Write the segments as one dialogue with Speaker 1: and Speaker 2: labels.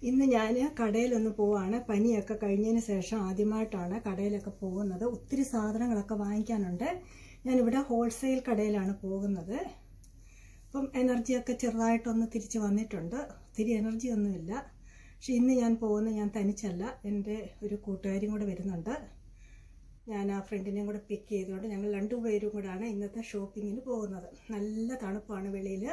Speaker 1: ഇന്ന് ഞാൻ കടയിലൊന്ന് പോവാണ് പനിയൊക്കെ കഴിഞ്ഞതിന് ശേഷം ആദ്യമായിട്ടാണ് കടയിലൊക്കെ പോകുന്നത് ഒത്തിരി സാധനങ്ങളൊക്കെ വാങ്ങിക്കാനുണ്ട് ഞാനിവിടെ ഹോൾസെയിൽ കടയിലാണ് പോകുന്നത് അപ്പം എനർജിയൊക്കെ ചെറുതായിട്ടൊന്ന് തിരിച്ച് വന്നിട്ടുണ്ട് ഒത്തിരി എനർജി ഒന്നുമില്ല പക്ഷെ ഇന്ന് ഞാൻ പോകുന്ന ഞാൻ തനിച്ചല്ല എൻ്റെ ഒരു കൂട്ടുകാരും കൂടെ വരുന്നുണ്ട് ഞാൻ ആ ഫ്രണ്ടിനെയും കൂടെ പിക്ക് ചെയ്തുകൊണ്ട് ഞങ്ങൾ രണ്ടുപേരും കൂടാണ് ഇന്നത്തെ ഷോപ്പിങ്ങിന് പോകുന്നത് നല്ല തണുപ്പാണ് വെളിയിൽ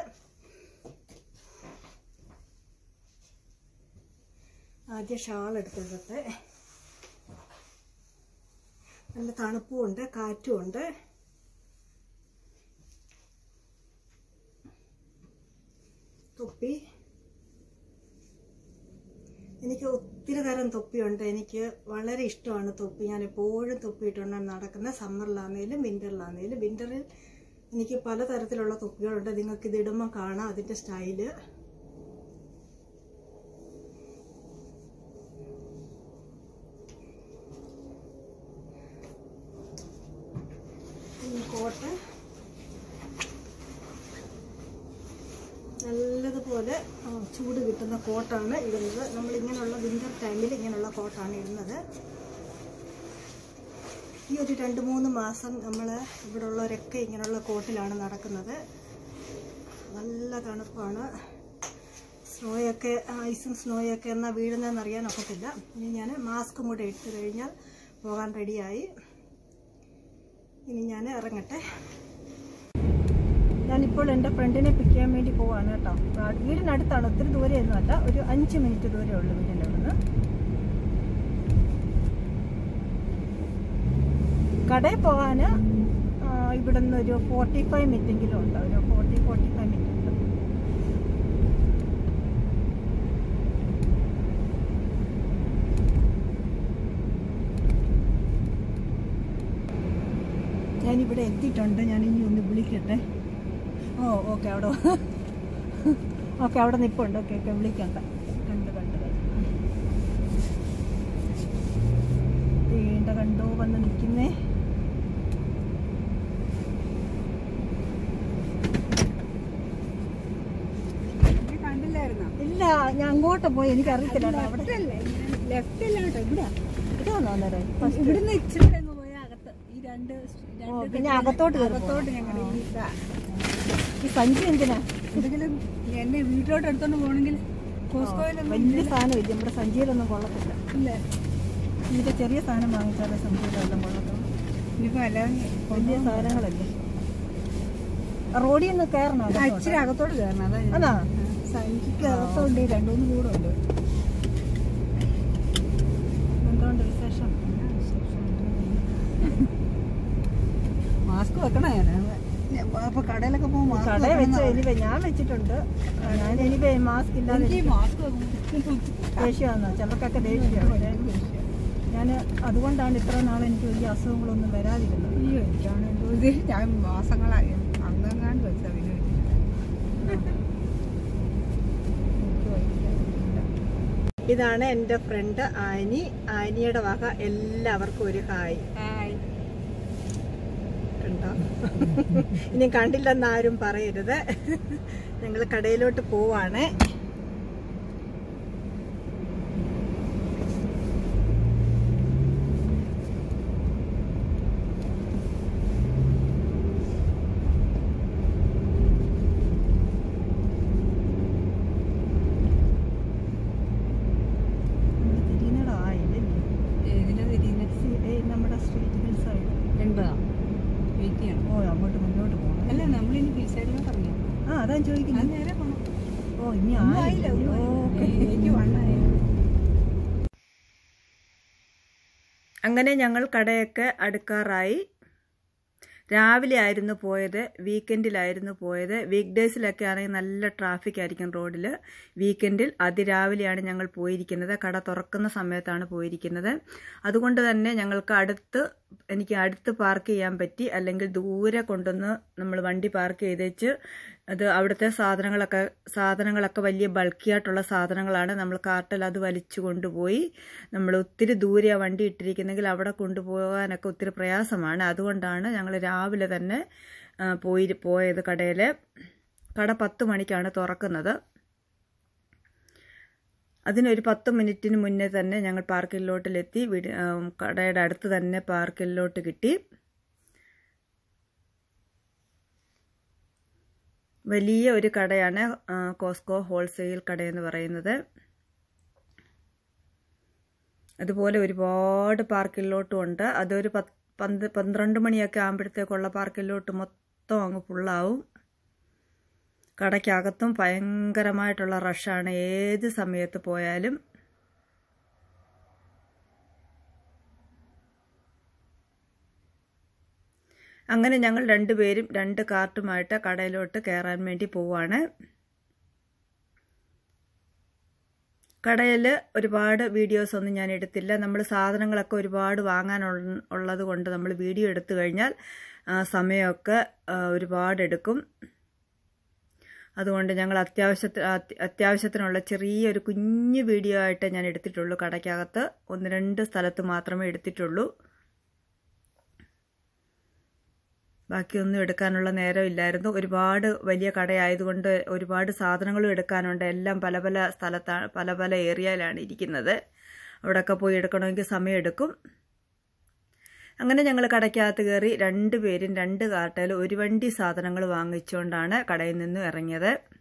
Speaker 1: ആദ്യം ഷാൾ എടുത്തിടട്ടെ നല്ല തണുപ്പും ഉണ്ട് കാറ്റും ഉണ്ട് തൊപ്പി എനിക്ക് ഒത്തിരി തരം തൊപ്പിയുണ്ട് എനിക്ക് വളരെ ഇഷ്ടമാണ് തൊപ്പി ഞാൻ എപ്പോഴും തൊപ്പിയിട്ടുണ്ട് നടക്കുന്ന സമ്മറിലാണെങ്കിലും വിൻ്ററിലാണെങ്കിലും വിൻ്ററിൽ എനിക്ക് പലതരത്തിലുള്ള തൊപ്പികളുണ്ട് നിങ്ങൾക്ക് ഇത് ഇടുമ്പോൾ കാണാം അതിൻ്റെ സ്റ്റൈല് ഈ കോട്ട് നല്ലതുപോലെ ആ, ചൂട് കിട്ടുന്ന കോട്ടാണ് ഇടുന്നത് നമ്മൾ ഇങ്ങനെയുള്ള വിൻ്റർ ടൈമിൽ ഇങ്ങനെയുള്ള കോട്ടാണ് ഇടുന്നത് ഈ ഒരു രണ്ട് മൂന്ന് മാസം നമ്മൾ ഇവിടെ ഉള്ളവരൊക്കെ ഇങ്ങനെയുള്ള കോട്ടിലാണ് നടക്കുന്നത് നല്ല തണുപ്പാണ് സ്നോയൊക്കെ ഐസും സ്നോയൊക്കെ എന്നാൽ വീഴുന്നതെന്ന് അറിയാൻ ഒക്കത്തില്ല ഇനി ഞാൻ മാസ്കും കൂടെ ഇട്ട് കഴിഞ്ഞാൽ പോകാൻ റെഡിയായി ഇനി ഞാൻ ഇറങ്ങട്ടെ ഞാനിപ്പോൾ എൻ്റെ ഫ്രണ്ടിനെ പിക്ക് ചെയ്യാൻ വേണ്ടി പോവാണ് കേട്ടോ ആ, വീടിനടുത്താണ് ഒത്തിരി ദൂരെയൊന്നും അല്ല ഒരു അഞ്ച് മിനിറ്റ് ദൂരമേ ഉള്ളൂ വീടിൻ്റെ അവിടുന്ന് കടയിൽ പോകാൻ ഇവിടുന്ന് ഒരു ഫോർട്ടി ഫൈവ് മിനിറ്റെങ്കിലും ഉണ്ട് ഒരു ഫോർട്ടി ഫോർട്ടി ഫൈവ് മിനിറ്റ് ഉണ്ട് ഞാനിവിടെ എത്തിയിട്ടുണ്ട് ഞാൻ ഇനി ഒന്ന് വിളിക്കട്ടെ ഓ ഓക്കെ അവിടെ ഓക്കെ അവിടെ നിൽപ്പുണ്ട് ഓക്കെ ഓക്കെ വിളിക്കണ്ട കണ്ട് കണ്ട് വീണ്ട കണ്ടു വന്ന് നിൽക്കുന്നേ
Speaker 2: കണ്ടില്ലായിരുന്നോ
Speaker 1: ഇല്ല ഞാൻ അങ്ങോട്ട് പോയി എനിക്ക് അറിയത്തില്ല അവിടെ
Speaker 2: ലെഫ്റ്റ് അല്ലാട്ടോ ഇവിടെ
Speaker 1: ഇതാണോ അന്നേരം ഫസ്റ്റ്
Speaker 2: ഇവിടുന്ന് ഇച്ചിരി കൂടെ അങ്ങ് പോയാ അകത്ത് ഈ രണ്ട്
Speaker 1: ഓ,
Speaker 2: രണ്ട്
Speaker 1: പിന്നെ അകത്തോട്ട് കയറി
Speaker 2: അകത്തോട്ട്
Speaker 1: പോണം.
Speaker 2: ഞങ്ങൾ
Speaker 1: ആ.
Speaker 2: ഇതാ
Speaker 1: ഈ സഞ്ചി എന്തിനാ
Speaker 2: എന്തെങ്കിലും എന്നെ വീട്ടിലോട്ട് എടുത്തോണ്ട് പോകണമെങ്കിൽ കോസ്കോയിലൊന്നും
Speaker 1: വലിയ സാധനം ഇല്ല നമ്മുടെ സഞ്ചിയിലൊന്നും കൊള്ളത്തില്ല
Speaker 2: ഇല്ല
Speaker 1: ഇതിന്റെ ചെറിയ സാധനം വാങ്ങിച്ചാലേ സഞ്ചിയിലെല്ലാം കൊള്ളത്തുള്ളൂ
Speaker 2: ഇനിയിപ്പോ അല്ലാതെ
Speaker 1: വലിയ സാധനങ്ങളല്ലേ റോഡിൽ നിന്ന് കയറണോ
Speaker 2: ആ, ഇച്ചിരി അകത്തോട്ട് കയറണം അതാ ഞാൻ-
Speaker 1: അതാ
Speaker 2: സഞ്ചിക്ക് അകത്തുണ്ട് രണ്ടുമൂന്ന് കൂടെ ഉണ്ട്
Speaker 1: എന്തുകൊണ്ട് വിശേഷം
Speaker 2: മാസ്ക് വെക്കണേ ഞാൻ അപ്പൊ കടയിലൊക്കെ പോകുമ്പോൾ മാസ്ക്
Speaker 1: കടയിൽ വെച്ച് എനിവേ ഞാൻ വെച്ചിട്ടുണ്ട് ഞാൻ എനിവേ മാസ്ക് ഇല്ലാതെ
Speaker 2: എനിക്ക് ഈ മാസ്ക് വെക്കുമ്പോൾ
Speaker 1: ദേഷ്യമാണോ ചിലർക്കൊക്കെ ദേഷ്യമാണ് ഞാൻ അതുകൊണ്ടാണ് ഇത്ര നാൾ എനിക്ക് വലിയ അസുഖങ്ങളൊന്നും വരാതിരുന്നത്
Speaker 2: അയ്യോ എനിക്കാണ് എന്തോ ഇത് ഞാൻ മാസങ്ങളായി അന്നെങ്ങാണ്ട് വെച്ചാ പിന്നെ
Speaker 1: എനിക്ക് വയ്യ. ഇതാണ് എൻ്റെ ഫ്രണ്ട് ആനി ആനിയുടെ വക എല്ലാവർക്കും ഒരു ഹായ്
Speaker 2: ഹായ്
Speaker 1: കണ്ടോ ഇനി കണ്ടില്ലെന്ന് ആരും പറയരുത് ഞങ്ങൾ കടയിലോട്ട് പോവാണ് നമ്മള് തിരിയുന്നിടം ആയില്ലേ?
Speaker 2: ഏതിനാ തിരിയുന്നെ?
Speaker 1: സി- ഏ, നമ്മുടെ സ്ട്രീറ്റ് ഹിൽ സൈഡ്
Speaker 2: എൺപതാ വെയിറ്റ് ചെയ്യണം
Speaker 1: ഓ അങ്ങോട്ട് മുന്നോട്ട് പോകണം
Speaker 2: അല്ല നമ്മളിനി ബി സൈഡിലോട്ട് ഇറങ്ങി
Speaker 1: ആ അതാ
Speaker 2: അത്
Speaker 1: ചോദിക്കുന്നത്
Speaker 2: നേരെ പോണം
Speaker 1: ഓ ഇനി
Speaker 2: ഒന്നും
Speaker 1: ആയില്ല
Speaker 2: ആയില്ല ഒന്നും
Speaker 1: ഓ,
Speaker 2: ആയില്ല. എനിക്ക് വണ്ണായി
Speaker 3: അങ്ങനെ ഞങ്ങൾ കടയൊക്കെ അടുക്കാറായി രാവിലെ ആയിരുന്നു പോയത് വീക്കെൻഡിലായിരുന്നു പോയത് വീക്ക് ഡേയ്സിലൊക്കെ ആണെങ്കിൽ നല്ല ട്രാഫിക് ആയിരിക്കും റോഡിൽ വീക്കെൻഡിൽ അതിരാവിലെയാണ് ഞങ്ങൾ പോയിരിക്കുന്നത് കട തുറക്കുന്ന സമയത്താണ് പോയിരിക്കുന്നത് അതുകൊണ്ട് തന്നെ ഞങ്ങൾക്ക് അടുത്ത് എനിക്ക് അടുത്ത് പാർക്ക് ചെയ്യാൻ പറ്റി അല്ലെങ്കിൽ ദൂരെ കൊണ്ടുവന്ന് നമ്മൾ വണ്ടി പാർക്ക് ചെയ്തേച്ച് അത് അവിടുത്തെ സാധനങ്ങളൊക്കെ സാധനങ്ങളൊക്കെ വലിയ ബൾക്കിയായിട്ടുള്ള സാധനങ്ങളാണ് നമ്മൾ കാർട്ടിൽ അത് വലിച്ചു കൊണ്ടുപോയി നമ്മൾ ഒത്തിരി ദൂരെ വണ്ടി ഇട്ടിരിക്കുന്നെങ്കിൽ അവിടെ കൊണ്ടുപോകാനൊക്കെ ഒത്തിരി പ്രയാസമാണ് അതുകൊണ്ടാണ് ഞങ്ങൾ രാവിലെ തന്നെ ആ, പോയി പോയത് കടയിൽ കട പത്ത് മണിക്കാണ് തുറക്കുന്നത് അതിനൊരു പത്ത് മിനിറ്റിന് മുന്നേ തന്നെ ഞങ്ങൾ പാർക്കിലോട്ടിലെത്തി വീട് ആ, കടയുടെ അടുത്ത് തന്നെ പാർക്കിലോട്ട് കിട്ടി വലിയ ഒരു കടയാണ് ആ, കോസ്കോ ഹോൾസെയിൽ കടയെന്ന് പറയുന്നത് അതുപോലെ ഒരുപാട് പാർക്കിലോട്ടും ഉണ്ട് അതൊരു പത്ത് പന്ത് പന്ത്രണ്ട് മണിയൊക്കെ ആകുമ്പോഴത്തേക്കുള്ള പാർക്കിലോട്ട് മൊത്തം അങ്ങ് ഫുള്ളാവും കടയ്ക്കകത്തും ഭയങ്കരമായിട്ടുള്ള റഷാണ് ഏത് സമയത്ത് പോയാലും അങ്ങനെ ഞങ്ങൾ രണ്ടുപേരും രണ്ട് കാർട്ടുമായിട്ട് കടയിലോട്ട് കയറാൻ വേണ്ടി പോവാണ് കടയിൽ ഒരുപാട് വീഡിയോസ് ഒന്നും ഞാൻ എടുത്തില്ല നമ്മൾ സാധനങ്ങളൊക്കെ ഒരുപാട് വാങ്ങാൻ ഉള്ളത് കൊണ്ട് നമ്മൾ വീഡിയോ എടുത്തു കഴിഞ്ഞാൽ ആ, സമയമൊക്കെ ആ, ഒരുപാട് എടുക്കും അതുകൊണ്ട് ഞങ്ങൾ അത്യാവശ്യത്തിന് അത്യാവശ്യത്തിനുള്ള ചെറിയൊരു കുഞ്ഞു വീഡിയോ ആയിട്ട് ഞാൻ എടുത്തിട്ടുള്ളൂ കടയ്ക്കകത്ത് ഒന്ന് രണ്ട് സ്ഥലത്ത് മാത്രമേ എടുത്തിട്ടുള്ളൂ ബാക്കിയൊന്നും എടുക്കാനുള്ള നേരമില്ലായിരുന്നു ഒരുപാട് വലിയ കടയായതുകൊണ്ട് ഒരുപാട് സാധനങ്ങളും എടുക്കാനുണ്ട് എല്ലാം പല പല സ്ഥലത്താണ് പല പല ഏരിയയിലാണ് ഇരിക്കുന്നത് അവിടെയൊക്കെ പോയി എടുക്കണമെങ്കിൽ സമയമെടുക്കും അങ്ങനെ ഞങ്ങൾ കടയ്ക്കകത്ത് കയറി രണ്ട് പേരും രണ്ട് കാർട്ടയിൽ ഒരു വണ്ടി സാധനങ്ങൾ വാങ്ങിച്ചുകൊണ്ടാണ് കടയിൽ നിന്നും ഇറങ്ങിയത്